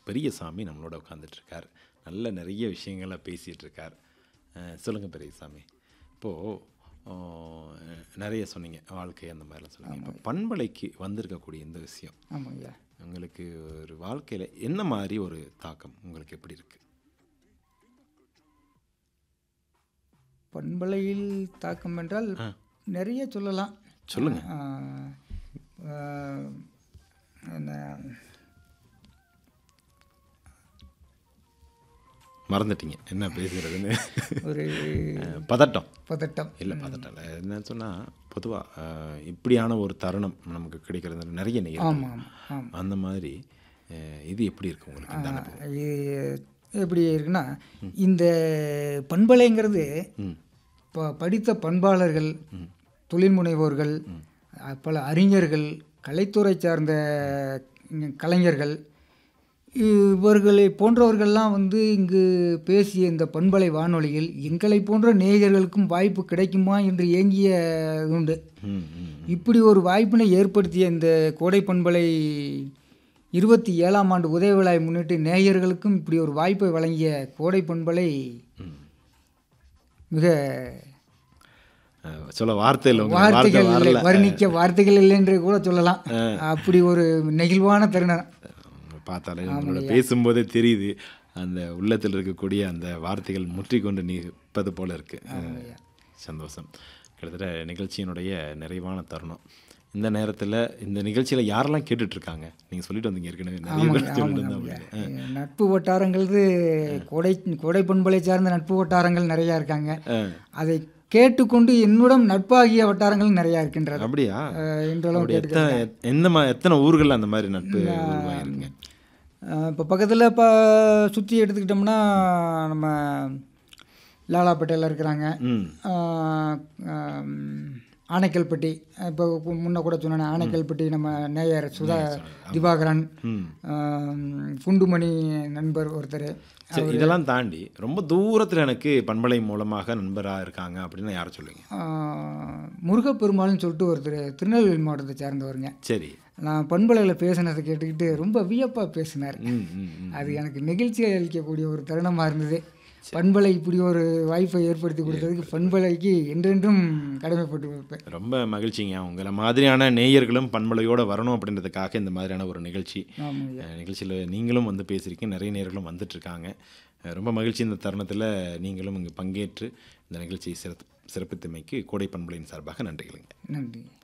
பெரியசாமி நம்மளோட உட்காந்துட்ருக்கார் நல்ல நிறைய விஷயங்களை பேசிகிட்டு இருக்கார் சொல்லுங்கள் பெரியசாமி இப்போது நிறைய சொன்னீங்க வாழ்க்கை அந்த மாதிரிலாம் சொன்னீங்க இப்போ பண்பலைக்கு வந்திருக்கக்கூடிய இந்த விஷயம் ஆமாங்கய்யா உங்களுக்கு ஒரு வாழ்க்கையில் என்ன மாதிரி ஒரு தாக்கம் உங்களுக்கு எப்படி இருக்குது பண்பலையில் தாக்கம் என்றால் நிறைய சொல்லலாம் சொல்லுங்க. ஆஹ், ஆஹ், என்ன மறந்துட்டீங்க என்ன பேசுகிறதுன்னு ஒரு அஹ், பதட்டம் பதட்டம் இல்லை பதட்டம் இல்லை என்னன்னு சொன்னால் பொதுவாக இப்படியான ஒரு தருணம் நமக்கு கிடைக்கிறது நிறைய நேரம் ஆமாம் ஆமாம் ஆமாம் அந்த மாதிரி அஹ், இது எப்படி இருக்கு உங்களுக்கு இந்த அனுபவம் இது எப்படி இருக்குன்னா இந்த பண்பலைங்கிறது ம் இப்போ படித்த பண்பாளர்கள் தொழில் முனைவோர்கள் அஹ், பல அறிஞர்கள் கலைத்துறை சார்ந்த ம், கலைஞர்கள் இவர்களை போன்றவர்கள்லாம் வந்து இங்கு பேசிய இந்த பண்பலை வானொலியில் எங்களை போன்ற நேயர்களுக்கும் வாய்ப்பு கிடைக்குமா என்று ஏங்கிய உண்டு ம் ம் இப்படி ஒரு வாய்ப்பினை ஏற்படுத்திய இந்த கோடை பண்பலை இருபத்தி ஏழாம் ஆண்டு உதய விழாவை முன்னிட்டு நேயர்களுக்கும் இப்படி ஒரு வாய்ப்பை வழங்கிய கோடை பண்பலை மிக அஹ், சொல்ல வார்த்தை இல்லை உங்களுக்கு வார்த்தை வார்த்தைகள் இல்லை வரல வர்ணிக்க வார்த்தைகள் இல்லை என்று கூட சொல்லலாம் அப்படி ஒரு நெகிழ்வான தருணம் உங்களை பார்த்தாலே உங்களோட பேசும்போதே தெரியுது அந்த உள்ளத்தில் இருக்கக்கூடிய அந்த வார்த்தைகள் முற்றிக்கொண்டு நிற்பது போல இருக்கு அஹ், சந்தோஷம் கிட்டத்தட்ட நிகழ்ச்சியினுடைய நிறைவான தருணம் இந்த நேரத்தில் இந்த நிகழ்ச்சியில் யாரெல்லாம் கேட்டுட்டு இருக்காங்க நீங்கள் சொல்லிட்டு வந்தீங்க ஏற்கனவே நிறைய பேர் சொல்லிட்டு இருந்தாங்க நட்பு வட்டாரங்கிறது கோடை கோடை பண்பலை சார்ந்த நட்பு வட்டாரங்கள் நிறையா இருக்காங்க அதை கேட்டுக்கொண்டு என்னுடன் நட்பாகிய வட்டாரங்கள் நிறையா இருக்கின்றது அப்படியா அஹ், இன்றளவும் அப்படி எத்தனை எந்த மா எத்தனை ஊர்கள் அந்த மாதிரி நட்பு உருவாயிருக்குங்க இப்போ பக்கத்தில் இப்போ சுற்றி எடுத்துக்கிட்டோம்னா நம்ம லாலாப்பேட்டையில் இருக்கிறாங்க ம் ஆஹ், ஆம், ஆனைக்கல்பட்டி இப்போ முன்ன கூட சொன்னேன் ஆனைக்கல்பட்டி நம்ம நேயர் சுதா திவாகரன் ம் ஆம், குண்டுமணி நண்பர் ஒருத்தர் சரி இதெல்லாம் தாண்டி ரொம்ப தூரத்தில் எனக்கு பண்பலை மூலமாக நண்பராக இருக்காங்க அப்படின்னு யாரை சொல்லுவீங்க ஆஹ், முருகப்பெருமாள்னு சொல்லிட்டு ஒருத்தர் திருநெல்வேலி மாவட்டத்தை சேர்ந்தவருங்க சரி நான் பண்பலையில் பேசினதை கேட்டுக்கிட்டு ரொம்ப வியப்பாக பேசினார் ம் ம் ம் அது எனக்கு நெகிழ்ச்சியை அளிக்கக்கூடிய ஒரு தருணமாக இருந்தது பண்பலை இப்படி ஒரு வாய்ப்பை ஏற்படுத்தி கொடுத்ததுக்கு பண்பலைக்கு என்றென்றும் கடமைப்பட்டு இருப்பேன் ரொம்ப மகிழ்ச்சிங்க உங்களை மாதிரியான நேயர்களும் பண்பலையோடு வரணும் அப்படின்றதுக்காக இந்த மாதிரியான ஒரு நிகழ்ச்சி ஆமாங்க நிகழ்ச்சியில் நீங்களும் வந்து பேசியிருக்கீங்க நிறைய நேர்களும் வந்துட்டுருக்காங்க ரொம்ப மகிழ்ச்சி இந்த தருணத்தில் நீங்களும் இங்கே பங்கேற்று இந்த நிகழ்ச்சியை சிறப்பு சிறப்பித்தமைக்கு கோடை பண்பலையின் சார்பாக நன்றிகளுங்க நன்றி